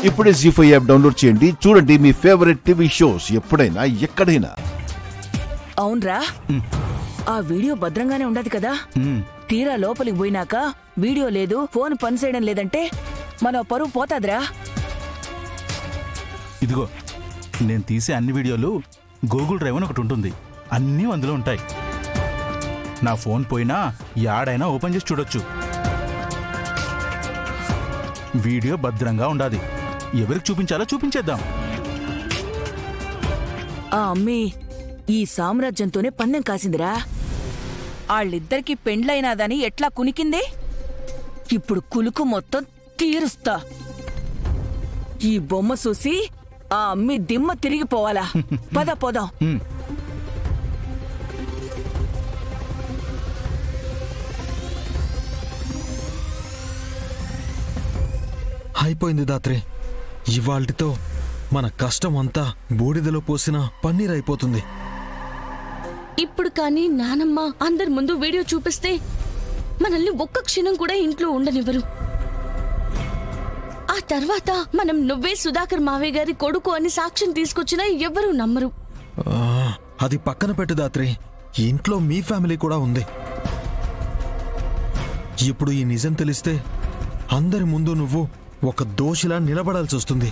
ఇప్పుడే G five app download చేయండి చూడండి మీ ఫేవరెట్ టీవీ షోస్ ఎప్పుడైనా ఎక్కడైనా అవునరా ఆ వీడియో భద్రంగానే ఉండదు కదా తీరా లోపలికి పోయినాక వీడియో లేదు ఫోన్ పనిచేయడం లేదంటే మన పరువు పోతాదిరా ఇదిగో నేను తీసే అన్ని వీడియోలు గూగుల్ డ్రైవ్ అని ఒకటి ఉంటుంది అన్నీ అందులో ఉంటాయి నా ఫోన్ పోయినా యాడైనా ఓపెన్ చేసి చూడొచ్చు వీడియో భద్రంగా ఉండాలి ఎవరికి చూపించాలో చూపించేద్దాం ఆ అమ్మి ఈ సామ్రాజ్యంతోనే పందెం కాసిందిరా వాళ్ళిద్దరికి పెండ్లైనాదని ఎట్లా కునికింది ఇప్పుడు కులుకు మొత్తం తీరుస్తా ఈ బొమ్మ చూసి ఆ అమ్మి దిమ్మ తిరిగిపోవాలా పద పోదాం హ్మ్. అయిపోయింది దాత్రే ఇవాల్టితో మన కష్టం అంతా బూడిదలో పోసిన పన్నీర్ అయిపోతుంది ఇప్పుడు కానీ నానమ్మ అందరి ముందు వీడియో చూపిస్తే మనల్ని ఒక్క క్షణం కూడా ఇంట్లో ఉండనివ్వరు ఆ తర్వాత మనం నువ్వే సుధాకర్ మావయ్య గారి కొడుకు అని సాక్ష్యం తీసుకొచ్చినా ఎవ్వరూ నమ్మరు ఆ, అది పక్కన పెట్టు దాత్రే ఇంట్లో మీ ఫ్యామిలీ కూడా ఉంది ఇప్పుడు ఈ నిజం తెలిస్తే అందరి ముందు నువ్వు ఒక దోషిలా నిలబడాల్సి వస్తుంది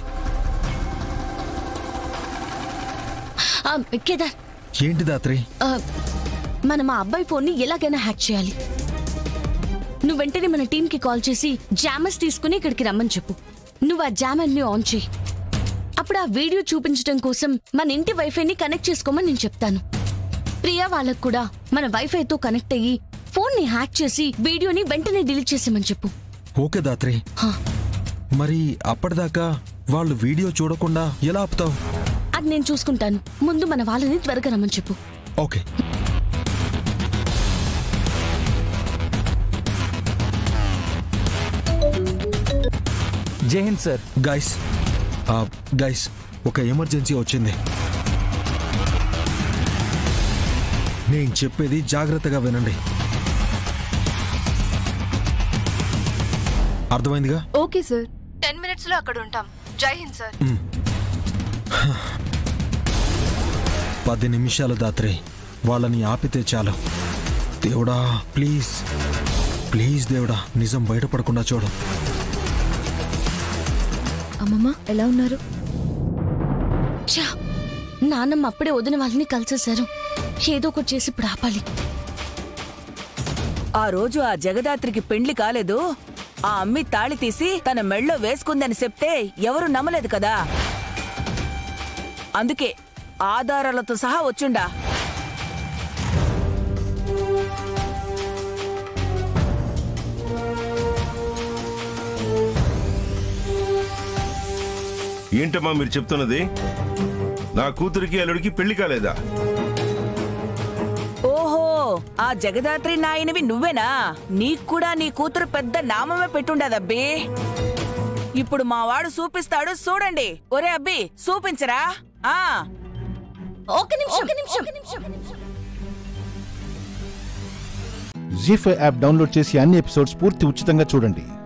ఆ, కేదార్ ఏంటి దాత్రే ఆ, మనం ఆ అబ్బాయి ఫోన్ని ఎలాగైనా హ్యాక్ చేయాలి నువ్వు వెంటనే మన టీంకి కాల్ చేసి జామర్స్ తీసుకుని ఇక్కడికి రమ్మని చెప్పు నువ్వు ఆ జామర్ని ఆన్ చేయి అప్పుడు ఆ వీడియో చూపించడం కోసం మన ఇంటి వైఫైని కనెక్ట్ చేసుకోమని నేను చెప్తాను ప్రియా వాళ్ళకు కూడా మన వైఫైతో కనెక్ట్ అయ్యి ఫోన్ని హ్యాక్ చేసి వీడియోని వెంటనే డిలీట్ చేసేమని చెప్పు ఓకే దాత్రే హా, మరి అప్పటిదాకా వాళ్ళు వీడియో చూడకుండా ఎలా ఆపుతావు అది నేను చూసుకుంటాను ముందు మన వాళ్ళని త్వరగా రమ్మని చెప్పు okay Jai Hind sir guys ఆ, గైస్ ఒక ఎమర్జెన్సీ వచ్చింది నేను చెప్పేది జాగ్రత్తగా వినండి అర్థమైందిగా ఓకే సార్ టెన్ మినిట్స్ లో అక్కడ ఉంటాం జై హింద్ సార్ పది నిమిషాలు దాత్రి వాళ్ళని ఆపితే చాలు దేవుడా ప్లీజ్ ప్లీజ్ దేవుడా నిజం బయటపడకుండా చూడు అమ్మమ్మ ఎలా ఉన్నారు ఛా నాన్నమ్మ అప్పుడే వదిన వాళ్ళని కలిసేశారు ఏదో ఒకటి చేసి ఇప్పుడు ఆపాలి ఆ రోజు ఆ జగదాత్రికి పెండ్లి కాలేదు ఆ అమ్మి తాళి తీసి తన మెళ్ళో వేసుకుందని చెప్తే ఎవరు నమ్మలేదు కదా అందుకే ఆధారాలతో సహా వచ్చుండా ఏంటమ్మా మీరు చెప్తున్నది నా కూతురికి అల్లుడికి పెళ్లి కాలేదా ఓహో ఆ జగదాత్రి నాయనవి నువ్వేనా నీకు కూడా నీ కూతురు పెద్ద నామమే పెట్టుండదబ్బి ఇప్పుడు మా వాడు చూపిస్తాడు చూడండి ఒరే అబ్బి చూపించరా ఆ ఒక నిమిషం ఒక నిమిషం జీ ఫైవ్ యాప్ డౌన్లోడ్ చేసి అన్ని ఎపిసోడ్స్ పూర్తి ఉచితంగా చూడండి